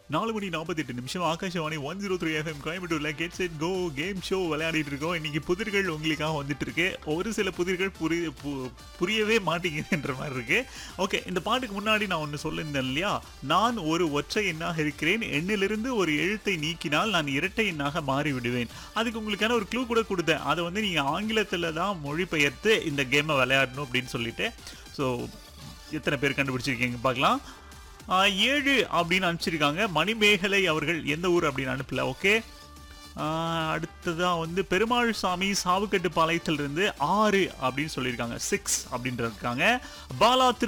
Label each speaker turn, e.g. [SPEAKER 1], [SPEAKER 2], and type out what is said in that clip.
[SPEAKER 1] நாலு மணி நாற்பத்தெட்டு நிமிஷம் Akashvani one zero three F M கோயம்புத்தூர்ல get set go game show விளையாடிட்டு இருக்கோம் இன்னைக்கு புதிர்கள் உங்களுக்காக வந்துட்டு இருக்கு ஒரு சில புதிர்கள் புரிய பு- புரியவே மாட்டேங்குதுன்ற மாதிரி இருக்கு ஓகே இந்த பாட்டுக்கு முன்னாடி நான் ஒன்று சொல்லியிருந்தேன் இல்லையா நான் ஒரு ஒற்றை எண்ணாக இருக்கிறேன் எண்ணிலிருந்து ஒரு எழுத்தை நீக்கினால் நான் இரட்டை எண்ணாக மாறி விடுவேன் அதுக்கு உங்களுக்கான ஒரு க்ளூ கூட கொடுத்தேன் அதை வந்து நீங்கள் ஆங்கிலத்தில் தான் மொழிபெயர்த்து இந்த கேமை விளையாடணும் அப்படின்னு சொல்லிட்டு ஸோ எத்தனை பேர் கண்டுபிடிச்சிருக்கீங்க பார்க்கலாம் ஆஹ் ஏழு அப்படின்னு அனுப்பிச்சிருக்காங்க மணிமேகலை அவர்கள் எந்த ஊர் அப்படின்னு அனுப்பல ஓகே அடுத்ததான் வந்து பெருமாள் சாமி சாவுக்கட்டு பாளையத்திலிருந்து ஆறு அப்படின்னு சொல்லியிருக்காங்க சிக்ஸ் அப்படின்ட்டு இருக்காங்க பாலா திரு